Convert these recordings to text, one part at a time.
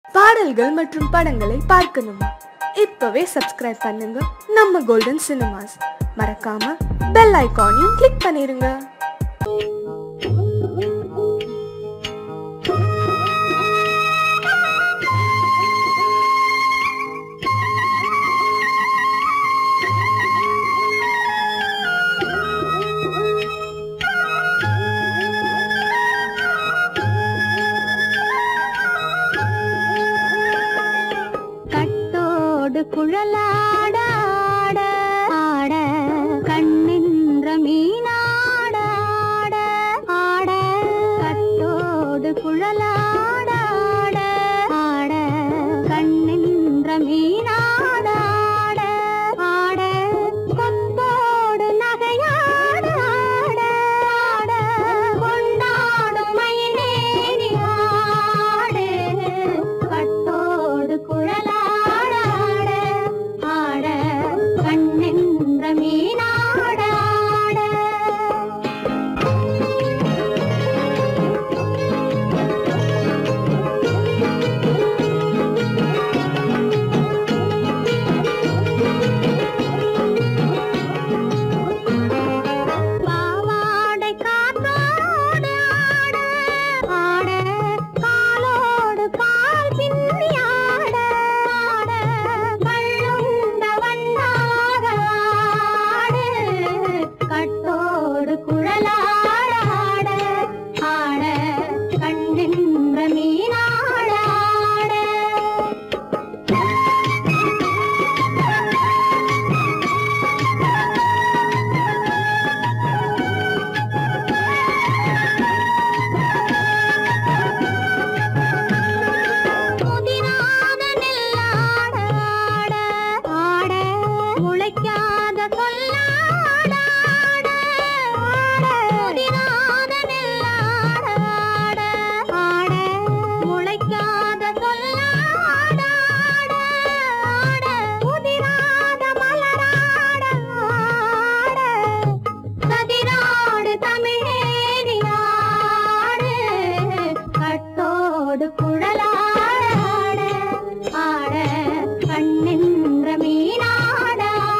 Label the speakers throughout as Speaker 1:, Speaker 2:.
Speaker 1: பாடல்கள் மற்றும் படங்களை பார்க்கணுமா இப்பவே சப்ஸ்கிரைப் பண்ணுங்க நம்ம கோல்டன் சினிமாஸ் மறக்காம பெல் ஐகானையும் கிளிக் பண்ணிருங்க
Speaker 2: கட்டோடு குழலாட ஆட ஆட கண்ணின்ற மீனாட ஆட ஆட கட்டோடு குழலாட ஆட ஆட கண்ணின்ற மீனாட ஆட ஆட கொத்தோடு நகையாட ஆட ஆட கொண்டாடும் மயிலேறி ஆடு கட்டோடு குழலாட ஆட ஆட கண்ணென்ற மீனாட ஆட பாவாடை காத்தோடு ஆட ஆட காலோடு கால் பின்னி ஆட ஆட கள்ளுண்ட வண்ணாக ஆடு கட்டோடு குழலாட ஆட ஆட கண்ணின்ற மீனாட ஆட முதிராத நெல்லாட ஆட ஆட முளைக்காத சொல்லாட ஆட ஆட முதிராத நெல்லாட ஆட ஆட முளைக்காத சொல்லாட ஆட ஆட முதிராத மலராட ஆட கதிராடு தமிழேறி ஆடு கட்டோடு குழலாட ஆட ஆட கண்ணின்ற மீனாட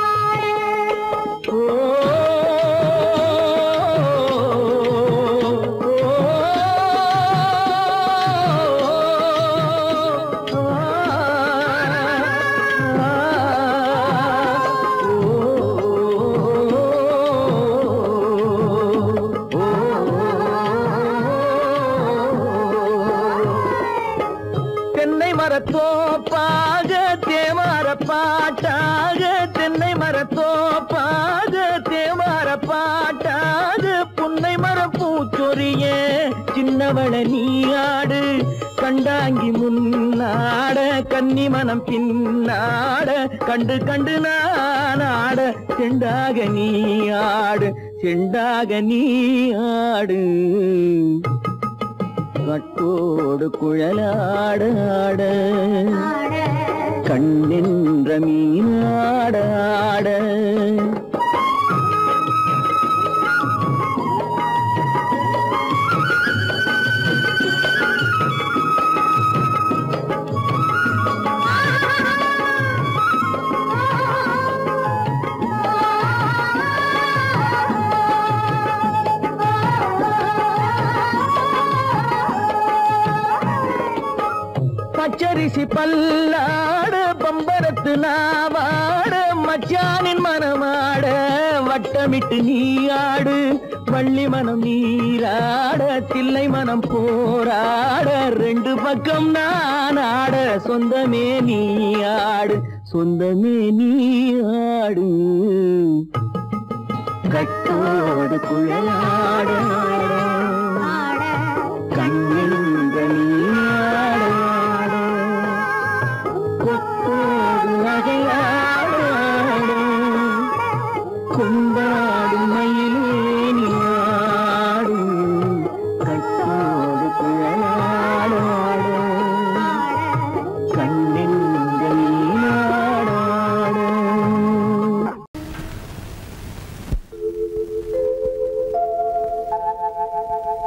Speaker 3: தென்னை மரத்தோப்பாக தேமார பாட்டாக தென்னை மரத்தோப்பாக தேமார பாட்டாக புன்னை மர பூச்சொரிய சின்னவள நீயாடு கண்டாங்கி முன்னாட கன்னி மனம் பின்னாட கண்டு கண்டு நானாட செண்டாக நீயாடு செண்டாக நீயாடு கட்டோடு குழலாட ஆட
Speaker 2: ஆட
Speaker 3: கண்ணின்ற மீனாட ஆட பச்சரிசி பல்லாட பம்பரத்து நாவாட மச்சானின் மனமாட வட்டமிட்டு நீயாடு வள்ளி மனம் நீராட தில்லை மனம் போராட ரெண்டு பக்கம் நான் ஆட சொந்தமே நீயாடு சொந்தமே நீயாடு கட்டோடு குழலாட
Speaker 2: ஆட
Speaker 3: கண்ணின்ற நீயாட கொத்தோடு நகையாட கொண்டாடு மயிலே நீயாடு கட்டோடு குழலாட கண்ணின்ற நீயாட
Speaker 2: ஆட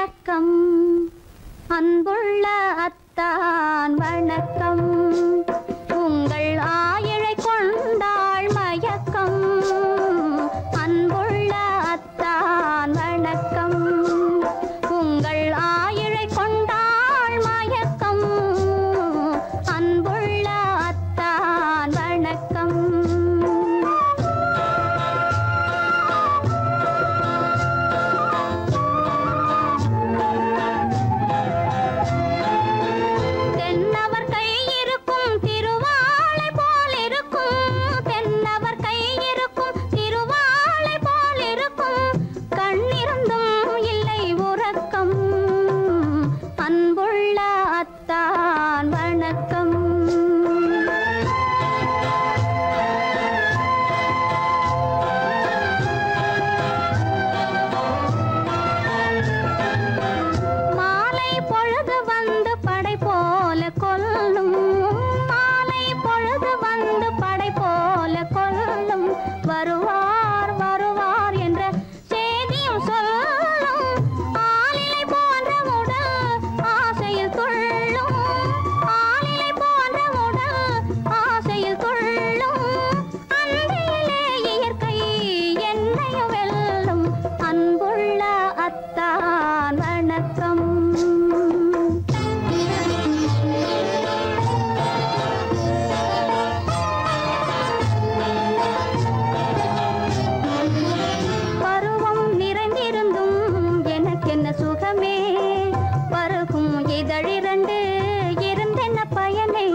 Speaker 2: மயக்கம் அன்புள்ள அத்தான் வணக்கம் உங்கள் ஆயிழை கொண்டாள் மயக்கம் அன்புள்ள அத்தான் வணக்கம் உங்கள் ஆயிழை கொண்டாள் மயக்கம் அன்புள்ள அத்தான் வணக்கம் தென்னவர் கை இருக்கும் திருவாளை போல் இருக்கும் தென்னவர் கை இருக்கும் திருவாளை போல் இருக்கும் கண்ணிருந்தும் இல்லை உறக்கம் அன்புள்ள அத்தான் வணக்கம் மாலை பொழுது வந்து படை போல கொல்லும் மாலை பொழுது வந்து படை போல கொல்லும் வருவார் வருவார் என்ற செய்தியும் சொல்லும் ஆளிலை போன்ற உடல் ஆசையில் துள்ளும் ஆளிலை போன்ற உடல் ஆசையில் துள்ளும் அன்றையிலே இயற்கை என்னையும் வெல்லும் அன்புள்ள அத்தான் வணக்கம் பருவம் நிறைந்திருந்தும் எனக்கென்ன சுகமே பருகும் இதழிரண்டு இருந்தென்ன பயனே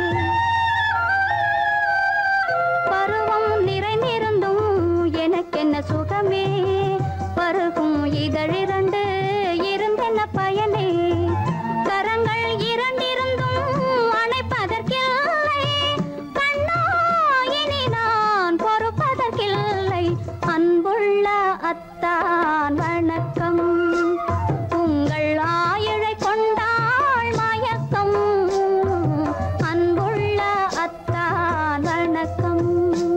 Speaker 2: பருவம் நிறைந்திருந்தும் எனக்கென்ன சுகமே பருகும் இதழிரண்டு இருந்தென்ன பயனே கரங்கள் இரண்டிருந்தும் அணைப்பதற்கில்லை கண்ணா இனி நான் பொறுப்பதற்கில்லை அன்புள்ள அத்தான் வணக்கம் உங்கள் ஆயிழை கொண்டாள் மயக்கம் அன்புள்ள அத்தான் வணக்கம்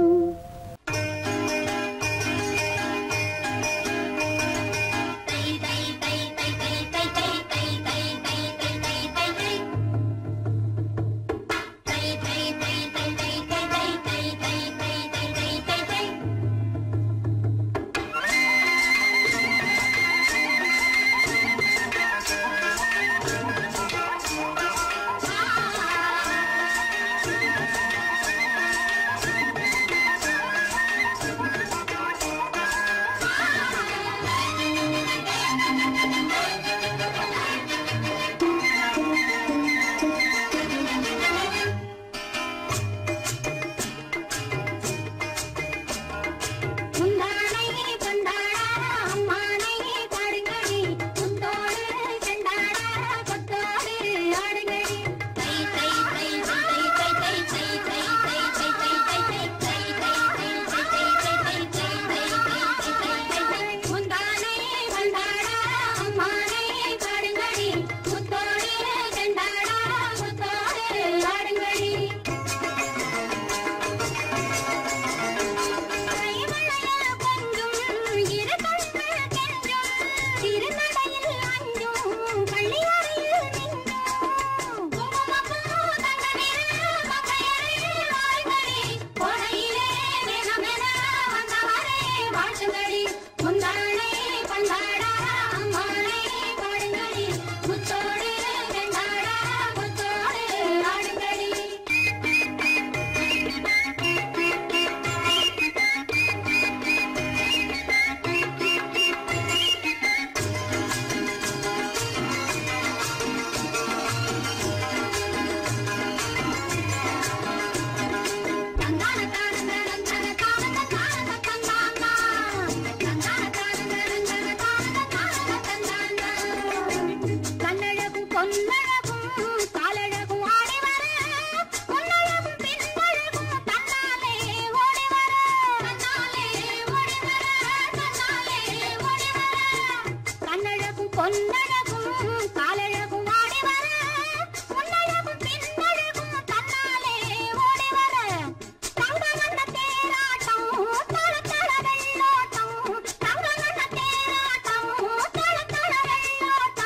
Speaker 4: முந்தானை கொண்டாடா அம்மானை பாடுங்கடி முத்தோடு செண்டாடா கொத்தோடு ஆடுங்கடி தை தை தை தை தை தை தை தை தை தை தை தை தை தை தை தை தை தை முந்தானை கொண்டாடா அம்மானை பாடுங்கடி முத்தோடு செண்டாடா கொத்தோடு ஆடுங்கடி கைவளையல் கொஞ்சும் இரு கண்கள் கெஞ்சும் திருநடையில் அஞ்சும் பள்ளியறையில் நின்றும் குங்குமப்பூ தங்கனில் மங்கையரில் வாய்மொழி கோடையிலே மேகமென வந்தவரே வாழ்த்துங்கடி முந்தானை கொண்டாடா அம்மானை பாடுங்கடி முத்தோடு வெண்டாடா முத்தோடு ஆடுங்கடி தந்தான தானந்த ரந்தன தானந்த தானந்த தந்தானா தந்தான தானந்த ரந்தன தானந்த தானந்த தந்தானா கண்ணழகும் பொன்னழகும் காலழகும் ஆடி வர பொன்னழகும் பின்னழகும் தன்னாலே ஓடி வர தன்னாலே ஓடி வர தன்னாலே ஓடி வர கண்ணழகும் பொன்னழகும் காலழகும் ஆடி வர பொன்னழகும் பின்னழகும் தன்னாலே ஓடி வர தங்க வண்ண தேராட்டம் தள தள வெள்ளோட்டம் தங்க வண்ண தேராட்டம் தள தள வெள்ளோட்டம்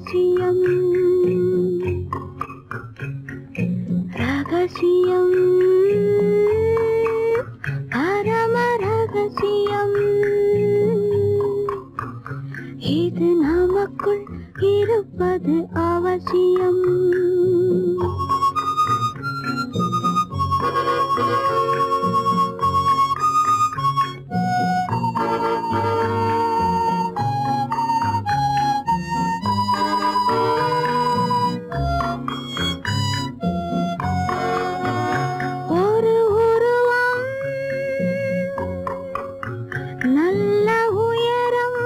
Speaker 2: ரகசியம் ரகசியம் பரம ரகசியம் இது நமக்குள் இருப்பது அவசியம் ஒரு உருவம் நல்ல உயரம்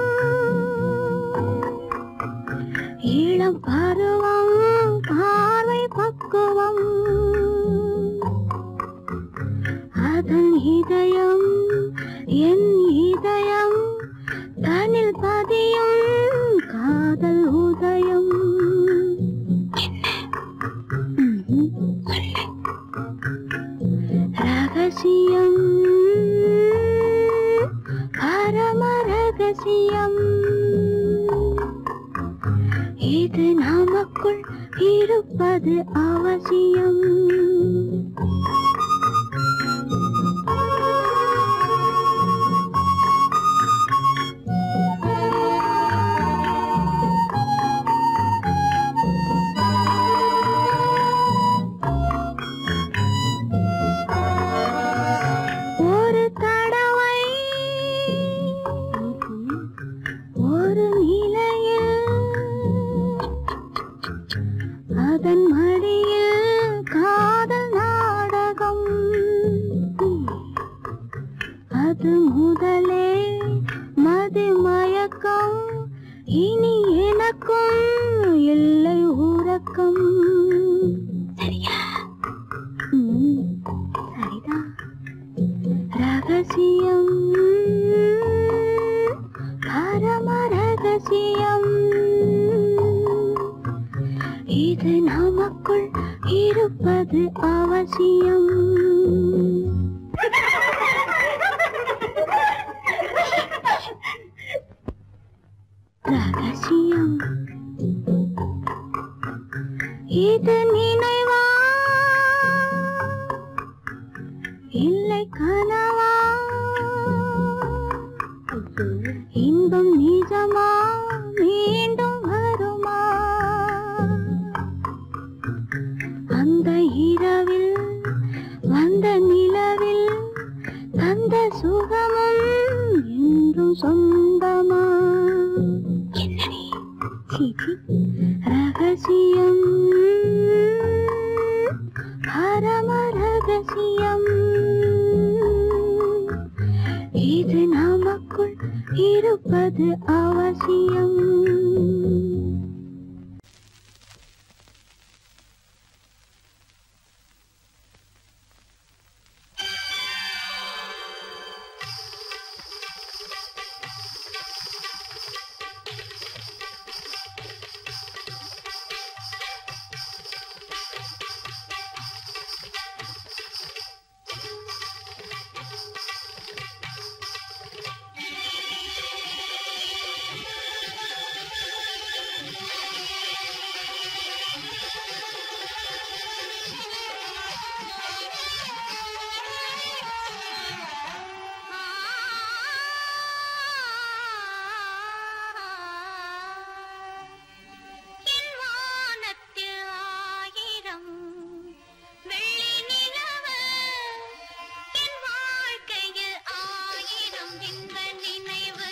Speaker 2: இளம் பருவம் பார்வை பக்குவம் அதன் இதயம் என் இதயம் தனில் பதியும் காதல் உதயம் ம்ஹும். ரகசியம் பரம ரகசியம் இது நமக்குள் இருப்பது அவசியம் ஒரு தடவை ஒரு நிலையில் அதன் மடியில் காதல் நாடகம் அது முதலே மது மயக்கம் இனி எனக்கும் இல்லை உறக்கம் சரியா ம், சரிதான் ரகசியம் பரம ரகசியம் இது நமக்குள் இருப்பது அவசியம் ரகசியம் இது நினைவா இல்லை கனவா இன்பம் நிஜமா மீண்டும் வருமா அந்த இரவில் வந்த நிலவில் தந்த சுகமும் என்றும் சொந்தமா என்னடி சீச்சி ரகசியம் பரம ரகசியம் இது நமக்குள் இருப்பது அவசியம்
Speaker 4: என் வானத்தில் ஆயிரம் வெள்ளி நிலவு என் வாழ்க்கையில் ஆயிரம் இன்ப நினைவு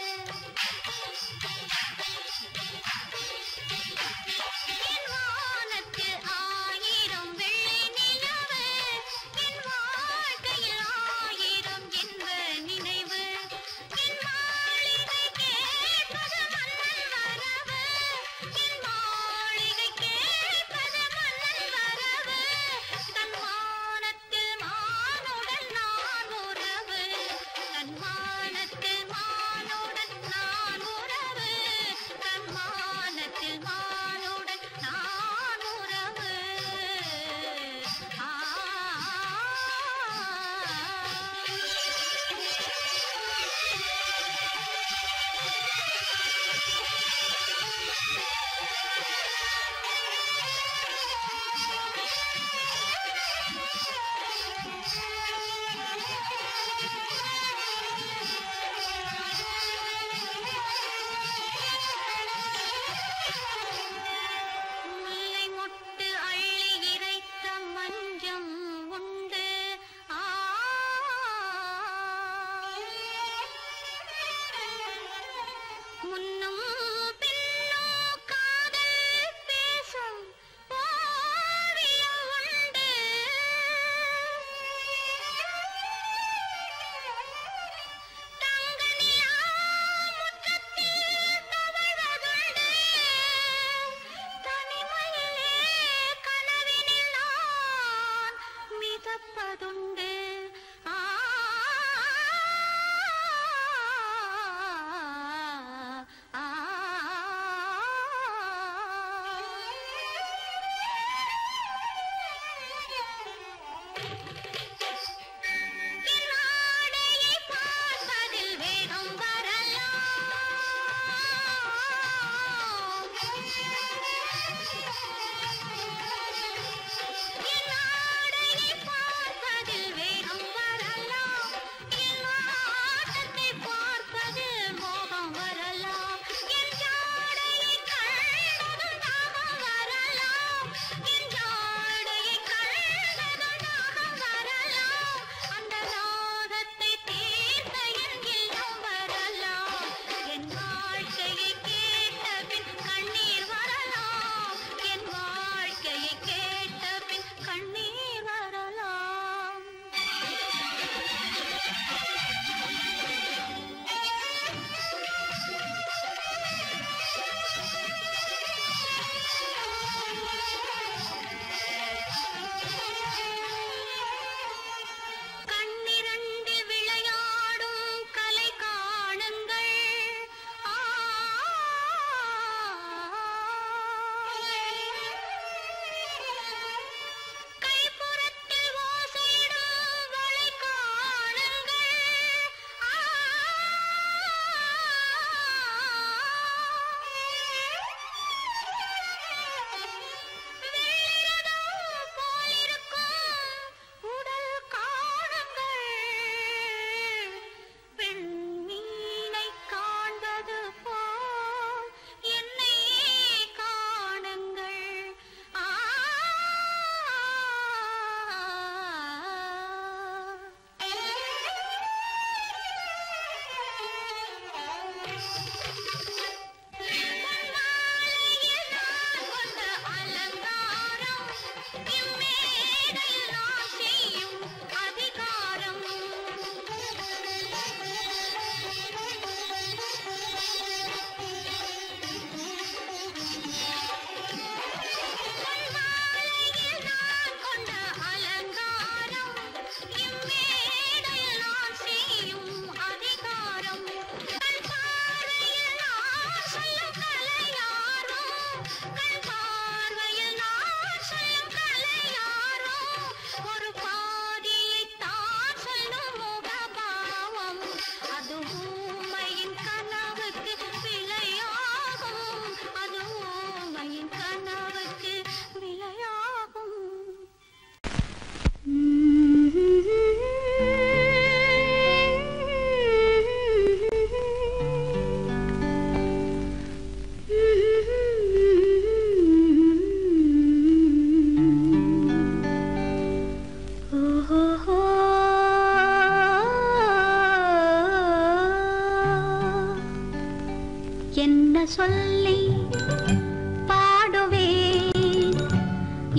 Speaker 4: என் வானத்தில் ஆயிரம் வெள்ளி நிலவு என் வாழ்க்கையில் ஆயிரம் இன்ப நினைவு என் மாளிகை கேட்பது மன்னன் வரவு என் மாளிகை கேட்பது மன்னன் வரவு தன் வானத்தில் மானுடன் நான் உறவு தன் வானத்தில் மானுடன் நான் உறவு தன் வானத்தில் மானுடன் நான்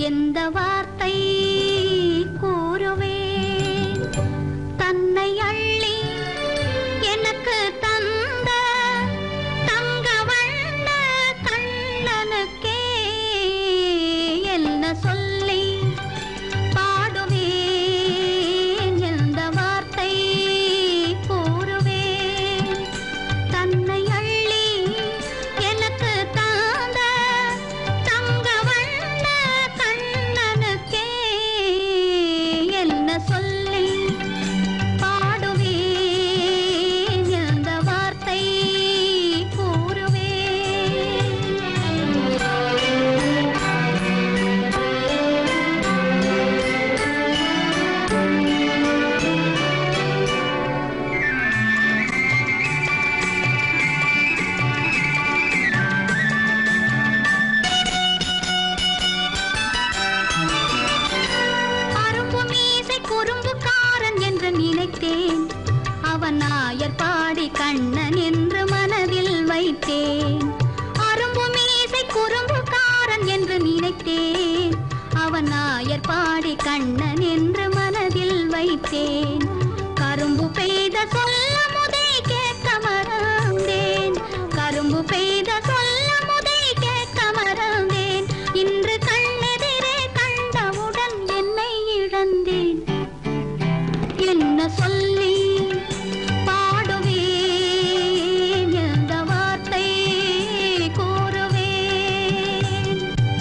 Speaker 2: எந்த வார்த்தை கூறுவேன் தன்னை அள்ளி எனக்கு தந்த தங்க வண்ண கண்ணனுக்கே என்ன சொல்லி பாடுவேன் எந்த வார்த்தை கூறுவேன் தன்னை அள்ளி எனக்கு தாந்த தங்க வண்ண கண்ணனுக்கே என்ன சொல்லி பாடுவேன் எந்த வார்த்தை கூறுவேன் அரும்பு மீசை குறும்புக்காரன் என்று நினைத்தேன் அவன் நாயர் பாடி கண்ணன் என்று மனதில் வைத்தேன் அரும்பு மீசை குறும்புக்காரன் என்று நினைத்தேன் அவன் நாயர் பாடி கண்ணன் என்று மனதில் வைத்தேன் கரும்பு பெய்த சொல்ல முதை கேட்க மறந்தேன் கரும்பு பெய்த சொல்ல முதை கேட்க மறந்தேன் இன்று கண்ணெதிரே கண்டவுடன் என்னை இழந்தேன் என்ன சொல்லி பாடுவேன் எந்த வார்த்தை கூறுவேன்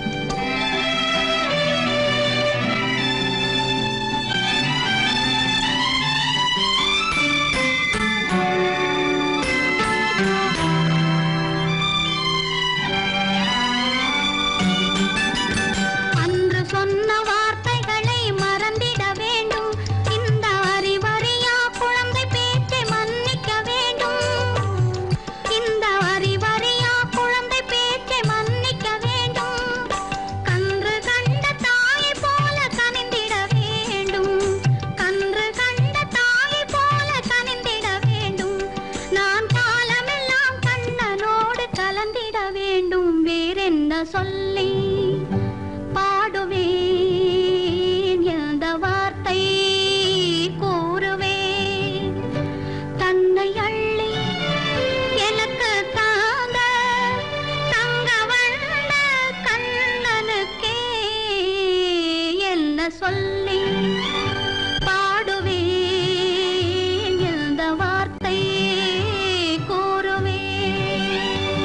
Speaker 2: அன்று சொன்ன வார்த்தைகளை மறந்திட வேண்டும் இந்த அறிவறியா குழந்தை பேச்சை மன்னிக்க வேண்டும் இந்த அறிவறியா குழந்தை பேச்சை மன்னிக்க வேண்டும் கன்று கண்ட தாயை போல கனிந்திட வேண்டும் கன்று கண்ட தாயை போல கனிந்திட வேண்டும் நான் காலமெல்லாம் கண்ணனோடு கலந்திட வேண்டும் வேறென்ன சொல்லி பாடுவேன் எந்த வார்த்தை கூறுவேன் தன்னை அள்ளி எனக்கு தாங்க தங்க வண்ண கண்ணனுக்கே என்ன சொல்லி பாடுவேன் எந்த வார்த்தை கூறுவேன்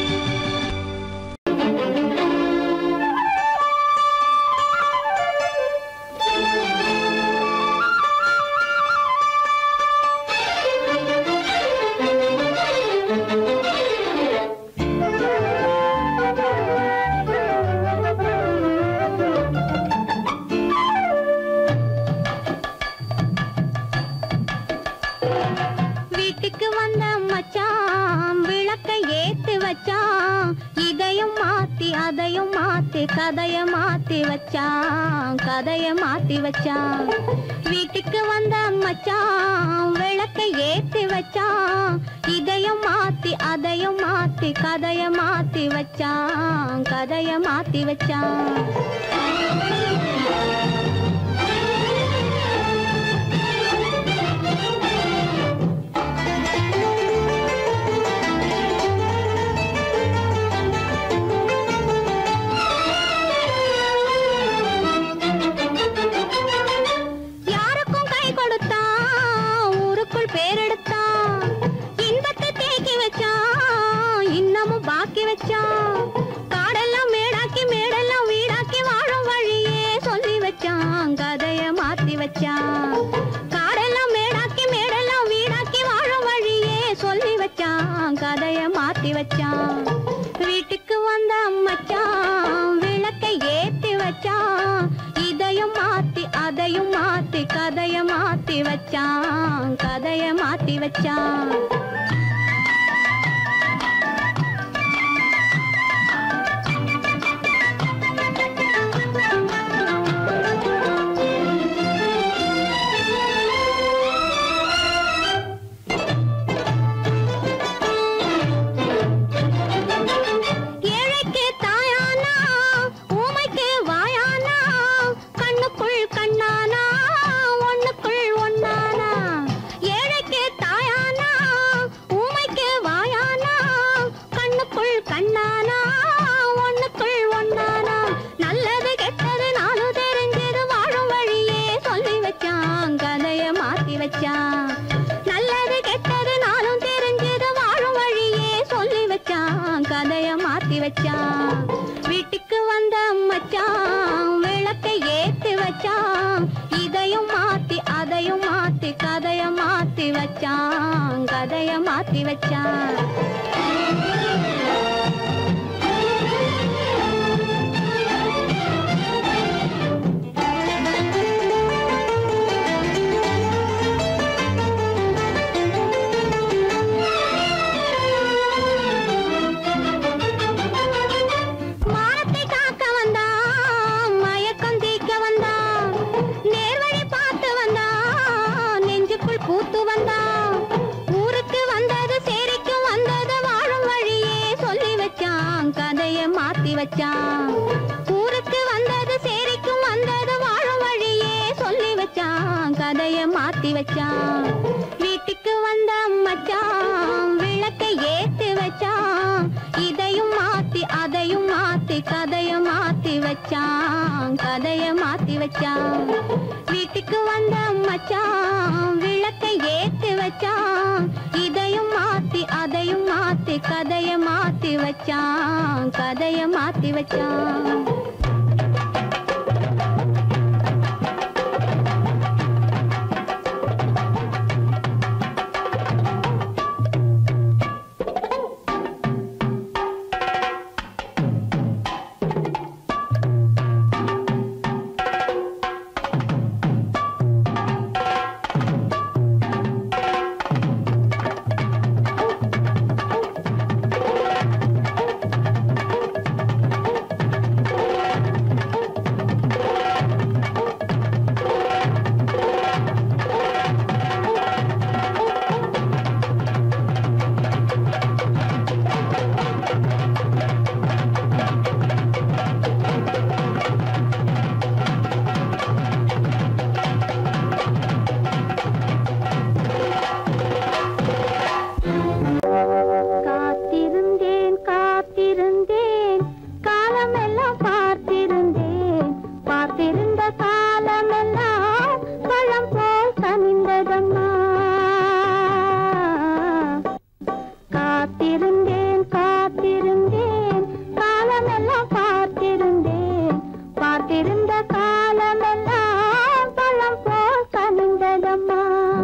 Speaker 2: வீட்டுக்கு வந்த மச்சான் விளக்க ஏத்தி வச்சான் இதையும் மாத்தி அதையும் மாத்தி கதைய மாத்தி வச்சான் கதைய மாத்தி வச்சான் வீட்டுக்கு வந்த மச்சான் விளக்க ஏத்தி வச்சான் இதையும் மாத்தி அதையும் மாத்தி கதைய மாத்தி வச்சான் கதைய மாத்தி வச்சான் யாருக்கும் கை கொடுத்தான் ஊருக்குள் பேரெடுத்தான் இன்பத்தை தேக்கி வச்சான் இன்னமும் பாக்கி வச்சான் காடெல்லாம் மேடாக்கி மேடெல்லாம் வீடாக்கி வாழும் வழியே சொல்லி வச்சான் கதைய மாத்தி வச்சான் காடெல்லாம் மேடாக்கி மேடெல்லாம் வீடாக்கி வாழும் வழியே சொல்லி வச்சான் கதைய மாத்தி வச்சான் வீட்டுக்கு வந்த மச்சான் விளக்கை ஏத்தி வச்சான் இதையும் மாத்தி அதையும் மாத்தி கதைய மாத்தி வச்சான் கதைய மாத்தி வச்சான் ஏழைக்கு தாயானா ஊமைக்கு வாயானா வச்சான் வீட்டுக்கு வந்த மச்சான் விளக்கை ஏத்தி வச்சான் இதையும் மாத்தி அதையும் மாத்தி கதைய மாத்தி வச்சான் கதைய மாத்தி வச்சான் மானத்தை காக்க வந்தான் மயக்கம் தீக்க வந்தான் நேர்வழி பார்த்து வந்தான் நெஞ்சுக்குள் பூத்து வந்தான் ஊருக்கு வந்தது சேரிக்கும் வந்தது வாழும் வழியே சொல்லி வச்சான் கதைய மாத்தி வச்சான் ஊருக்கு வந்தது சேரிக்கும் வந்தது வாழும் வழியே சொல்லி வச்சான் கதைய மாத்தி வச்சான் வீட்டுக்கு வந்த மச்சான் விளக்கை ஏத்தி வச்சான் இதையும் மாத்தி அதையும் மாத்தி கதைய மாத்தி வச்சான் கதைய மாத்தி வச்சான் வீட்டுக்கு வந்த மச்சான் விளக்கை ஏத்தி வச்சான் இதையும் மாத்தி அதையும் மாத்தி கதைய மாத்தி வச்சான் கதைய மாத்தி வச்சான் காத்திருந்தேன் காத்திருந்தேன் காலமெல்லாம் பார்த்திருந்தேன் பார்த்திருந்த காலமெல்லாம் பழம் போல் கனிந்ததம்மா காத்திருந்தேன் காத்திருந்தேன் காலமெல்லாம் பார்த்திருந்தேன் பார்த்திருந்த காலமெல்லாம் பழம் போல் கனிந்ததம்மா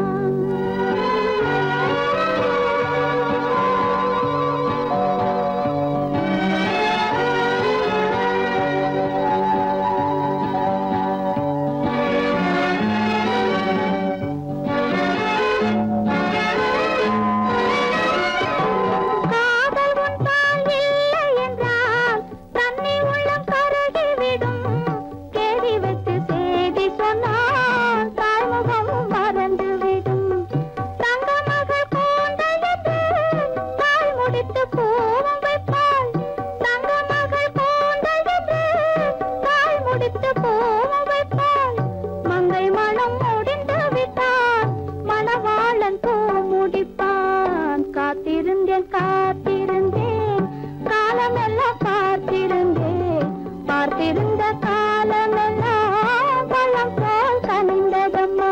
Speaker 2: காதல் உன்பால் இல்லை என்றால் தன்னை உள்ளம் கருகிவிடும் கேடி வைத்து செய்தி சொன்னால் தாய்முகம் மறந்துவிடும் தங்க மகள் கூந்தலிட்டு தாய் முடித்து பூவும் வைப்பாள் தங்க மகள் கூந்தலிட்டு தாய் முடித்து பூவும் வைப்பாள் மங்கை மனம் முடிந்து விட்டான் மணவாளன் பூ முடிப்பான் காத்திருந்தேன் காத்திருந்தேன் காலமெல்லாம் பார்த்திருந்தேன் பார்த்திருந்த காலமெல்லாம் பழம் போல் கனிந்ததம்மா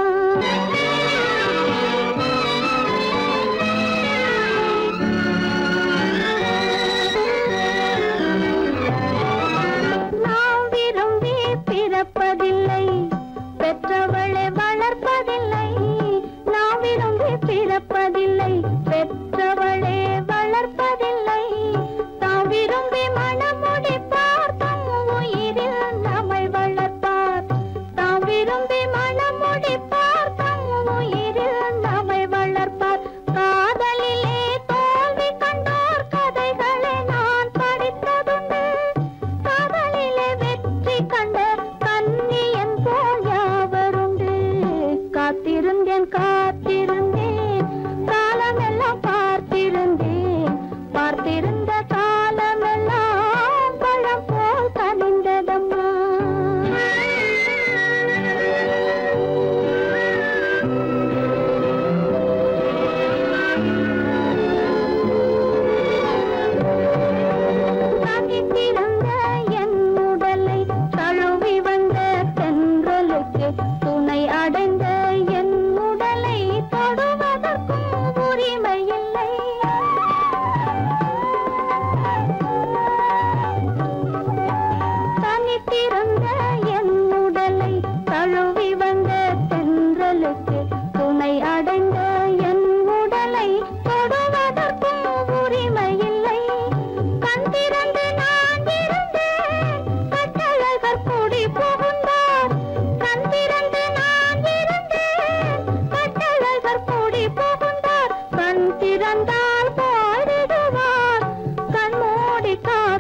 Speaker 2: நாம் விரும்பி பிறப்பதில்லை பெற்றவளை வளர்ப்பதில்லை நாம் விரும்பி பிறப்பதில்லை பெற்றவளே வளர்ப்பதில்லை தாம் விரும்பி மனமுடி பார்த்தும் உயிரில் திறந்த என் உடலை தழுவி வந்த தென்றலுக்கு துணை அடைந்த என் உடலை தொடுவதற்கும் உரிமையில்லை கண் திறந்து நான் இருந்தேன் கட்டழகர் குடி புகுந்தார் கண் திறந்து நான் இருந்தேன் கட்டழகர் குடி புகுந்தார் கண் திறந்தால் பாடிடுவார் கண் மூடி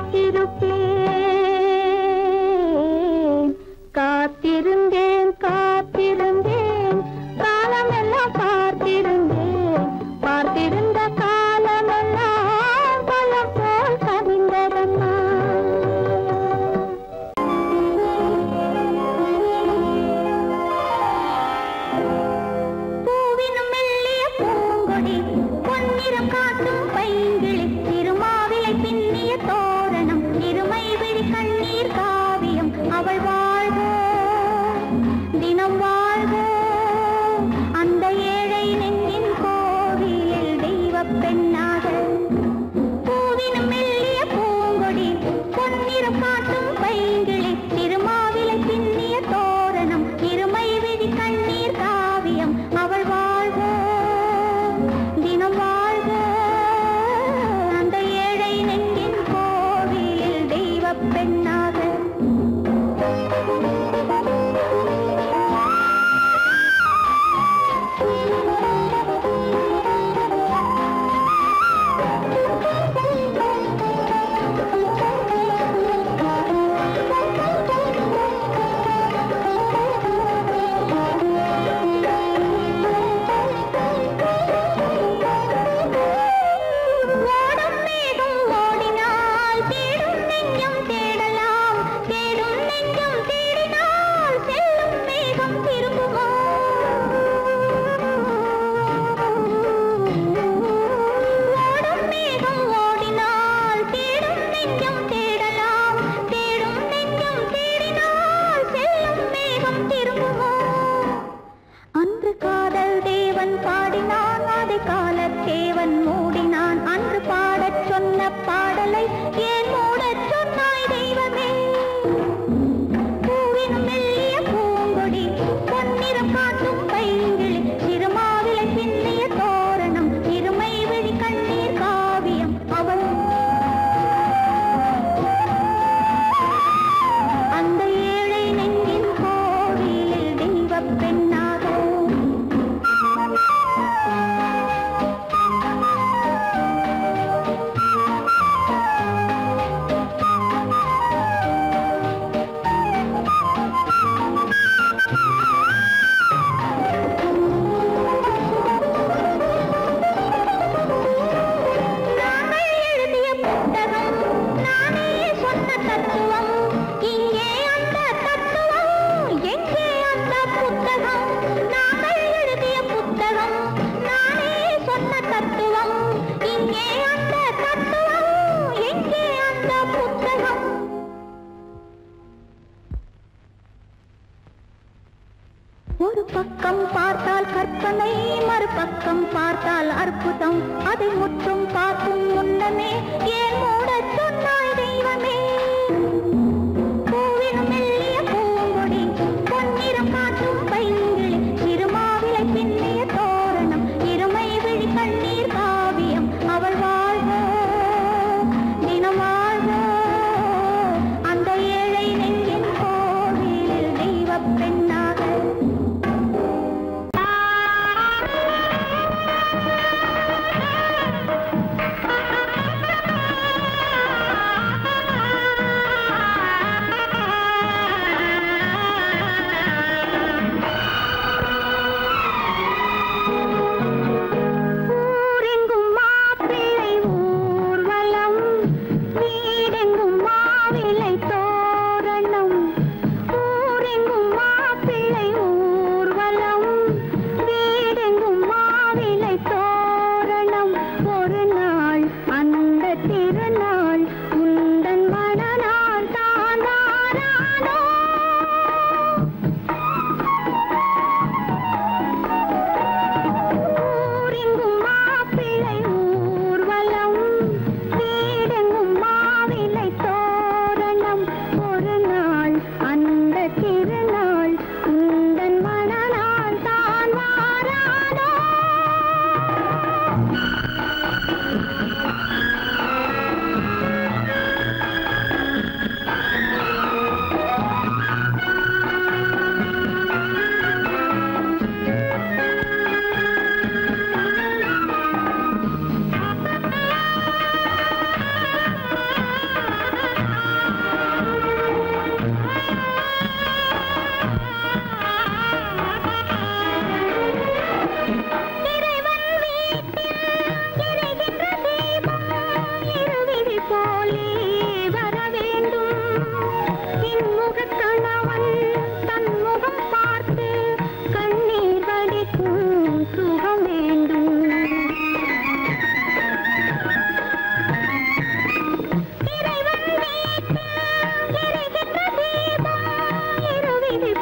Speaker 2: காத்திருப்பேன் காத்திருந்தேன் காத்திருந்தேன் காலமெல்லாம் பார்த்திருந்தேன் பார்த்திருந்த காலமெல்லாம் பலம் போல் கவிந்ததம்மா பூவினும் மெல்லிய பூங்கொடி பொன்னிறம் காட்டும் பைங்கிளி திருமாவிலை பின்னிய தோரணம் இருமை விழி கண்ணீர் காவியம் அவள் வாழ்க தினம் வாழ்க அந்த ஏழை நெஞ்சின் கோவிலில் தெய்வப் பெண்ணாக பூவினும் மெல்லிய பூங்கொடி பொன்னிறம் காட்டும் பைங்கிளி திருமாவிலை பின்னிய தோரணம் இருமை விழி கண்ணீர் காவியம் அவள் வாழ்க தினம் வாழ்க அந்த ஏழை நெஞ்சின் கோவிலில் தெய்வப் பெண்ணாக ஓடும் மேகம் ஓடினால் தேடும் நெஞ்சம் தேடலாம் தேடும் நெஞ்சம் தேடினால் செல்லும் மேகம் திரும்புமோ ஓடும் மேகம் ஓடினால் தேடும் நெஞ்சம் தேடலாம் தேடும் நெஞ்சம் தேடினால் செல்லும் மேகம் திரும்புமோ அன்று காதல் தேவன் பாடினான் அதை காலத்தேவன் மூடினான் அன்று பாடச் சொன்ன பாடலை ஏன் மூடச் சொன்னாய் தெய்வமே பூவின் மெல்லிய பூங்கொடி பொன்னிறம் காட்டும் பைங்கிளி திருமாவிலை பின்னிய தோரணம் இருமை விழி கண்ணீர் காவியம் அவள் அந்த ஏழை நெஞ்சின் கோவிலில் தெய்வப் பெண்ணாக நாங்கள் எழுதிய புத்தகம் நானே சொன்ன தத்துவம் இங்கே அந்த தத்துவம் எங்கே அந்த புத்தகம் நாங்கள் எழுதிய புத்தகம் நானே சொன்ன தத்துவம் இங்கே அந்த தத்துவம் எங்கே அந்த புத்தகம் ஒரு பக்கம் பார்த்தால் கற்பனை மறுபக்கம் பார்த்தால் அற்புதம் அதை முற்றும் பார்க்கும் முன்னமே ஏன் மூடச் சொன்னாய் தெய்வமே பூவினும் மெல்லிய பூங்கொடி பொன்னிறம் காட்டும் பைங்கிளி திருமாவிலை பின்னிய தோரணம் இருமை விழி கண்ணீர் காவியம் அவள் வாழ்க தினம் வாழ்க அந்த ஏழை நெஞ்சின் கோவிலில் தெய்வப் பெண்ணாக ஆ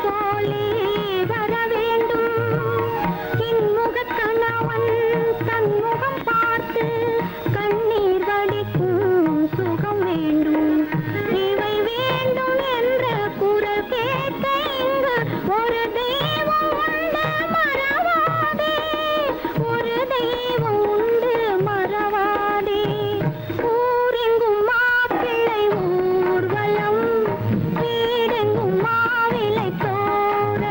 Speaker 2: போலே வர வேண்டும் இன்முகக் கணவன் தன் முகம் பார்த்து கண்ணீர் வடிக்கும் சுகம் வேண்டும் இவை வேண்டும் என்ற குரல் கேட்க இங்கு ஒரு தெய்வம் உண்டு மறவாதே ஒரு தெய்வம் உண்டு மறவாதே ஊரெங்கும் மாப்பிள்ளை ஊர்வலம் வீடெங்கும் மாவிளை தோரணம்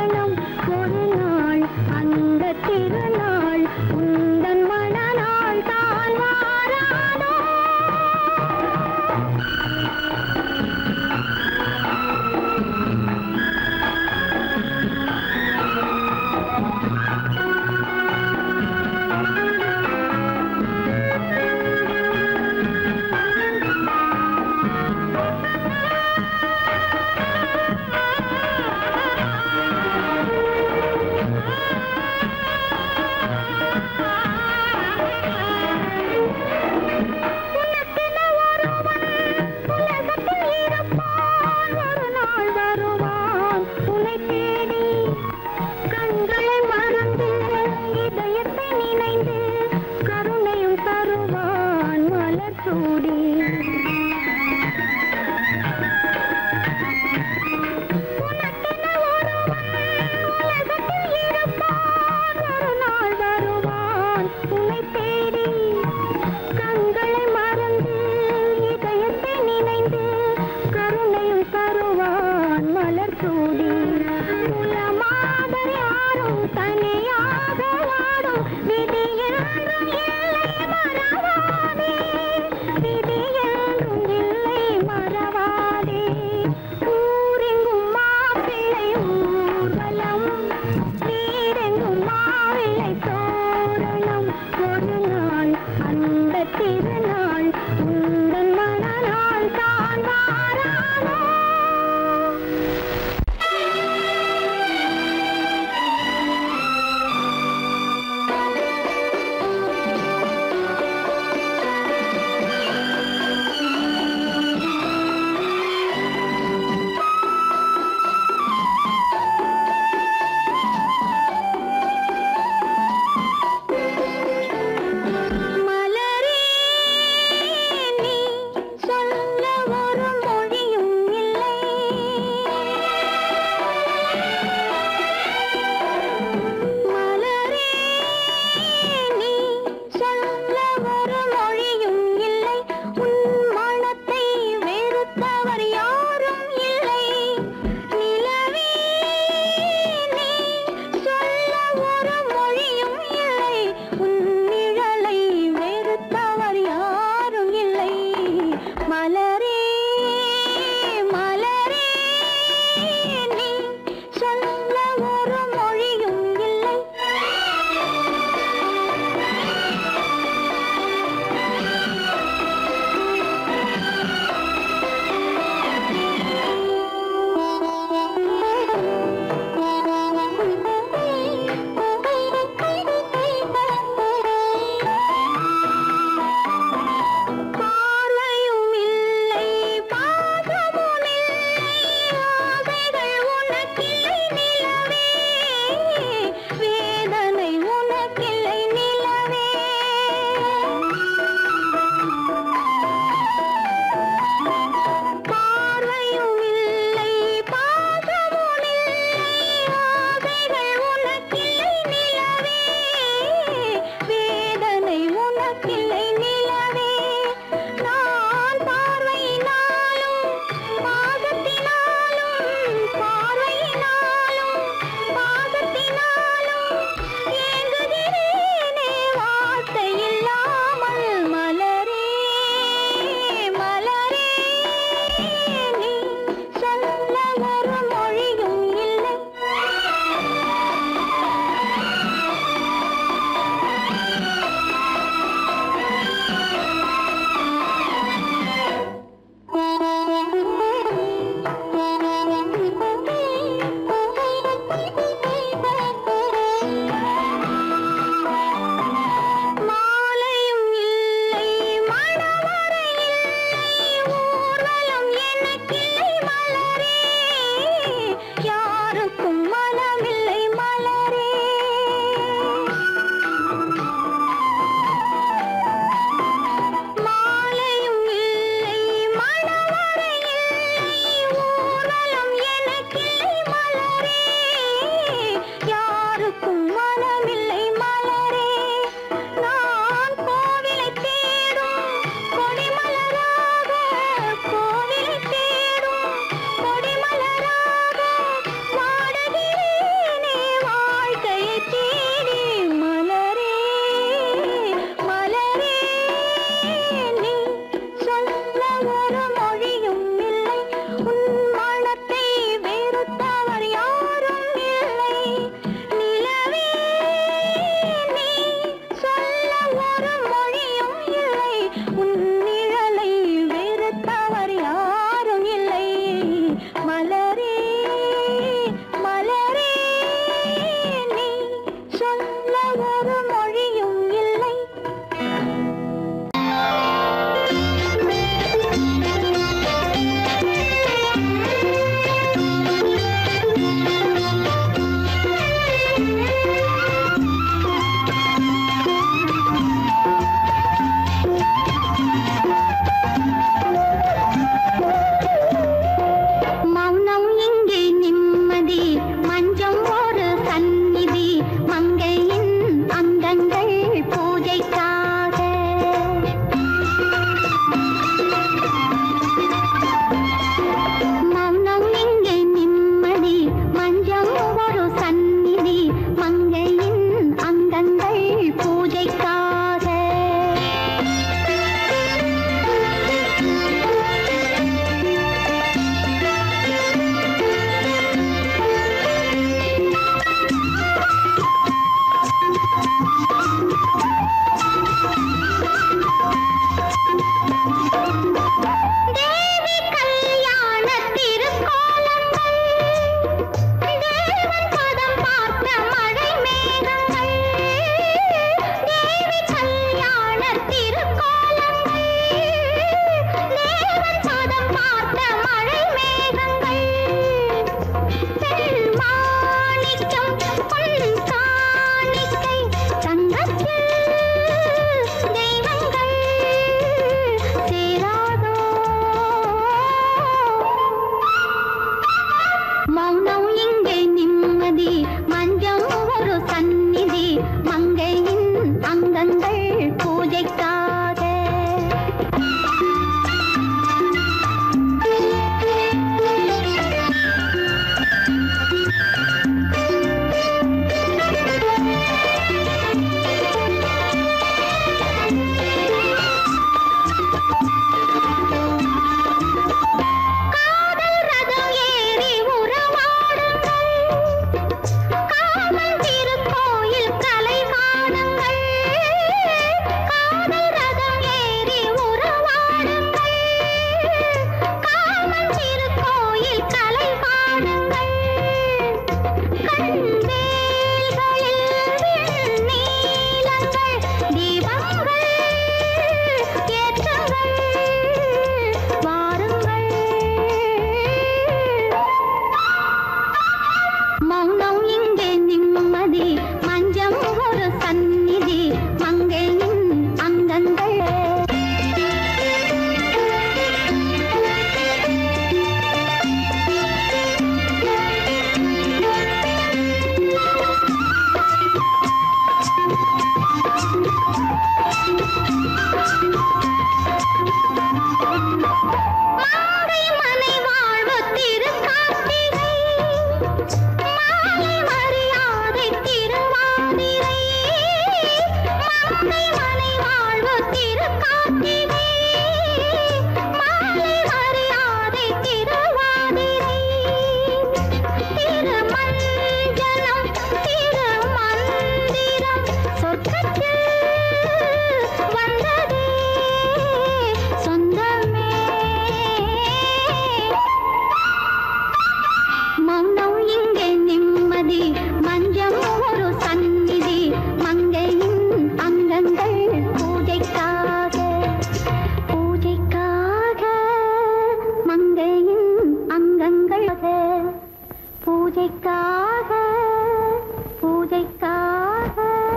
Speaker 2: பூஜைக்காக பூஜைக்காக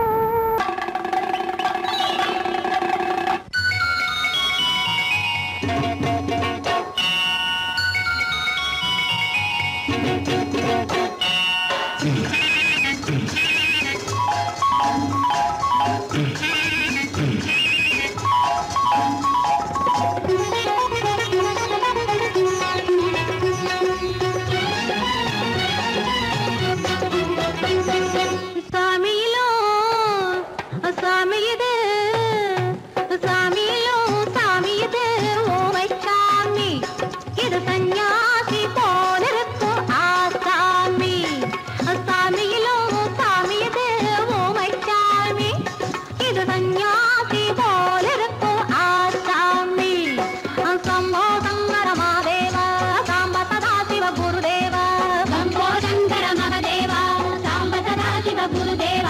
Speaker 2: சாமியிலோ சாமி இது சாமியிலோ சாமி இது ஓமை சாமி இது சந்நியாசி போலிருக்கும் ஆசாமி சாமியிலோ சாமி இது ஓமை சாமி இது சந்நியாசி போலிருக்கும் ஆசாமி சம்போ சங்கர மாதேவ சாம்ப சதா சிவ குருதேவ சம்போ சங்கர மகதேவ சாம்ப சதா சிவ குருதேவ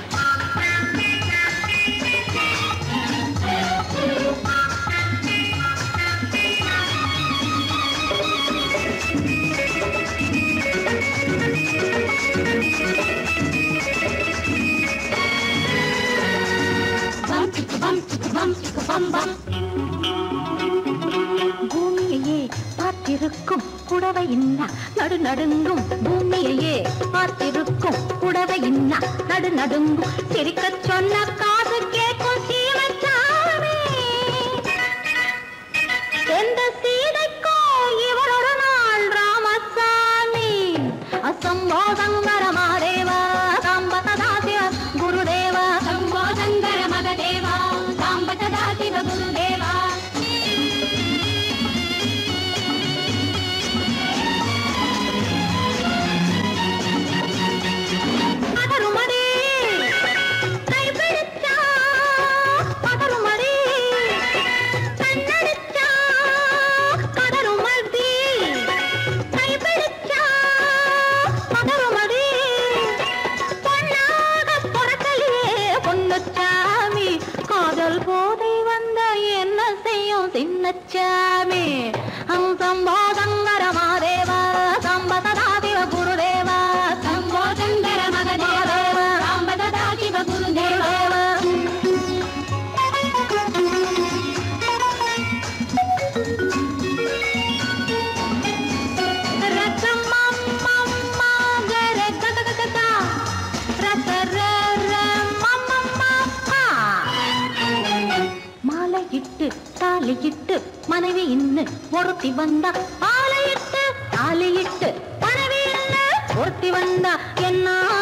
Speaker 2: பூமியையே பார்த்திருக்கும் புடவை இன்னா நடு நடுங்கும் பூமியையே பார்த்திருக்கும் புடவை இன்னா நடு நடுங்கும் சிரிக்கச் சொன்ன காது கேட்கும் சீமச்சாமி எந்த சீதைக்கோ இவர் ஒரு நாள் ராமசாமி அசம்போ சங்கர மாதேவ சாம்ப சதா சிவ குருதேவ சம்போ சங்கர மகதேவ சாம்ப சதா சிவ குருதேவா பதறுமடி கைபிடிச்சா பதறுமடி கண்ணடிச்சா பதறுமடி கைபிடிச்சா பதறுமடி பொன்னாக பொறக்கலையே பொன்னுச்சாமி காதல் போதை வந்த என்ன செய்யும் சின்னச்சாமி சம்போ சங்கர மாதேவ சம்ப சதாதிவ குருதேவ சம்போ சங்கர மகதேவ சம்ப சதாதிவ குருதேவ மாலையிட்டு தாலியிட்டு மனைவி இன்னு ஒருத்தி வந்தா மாலையிட்டு தாலியிட்டு மனைவி இன்னு ஒருத்தி வந்தா என்ன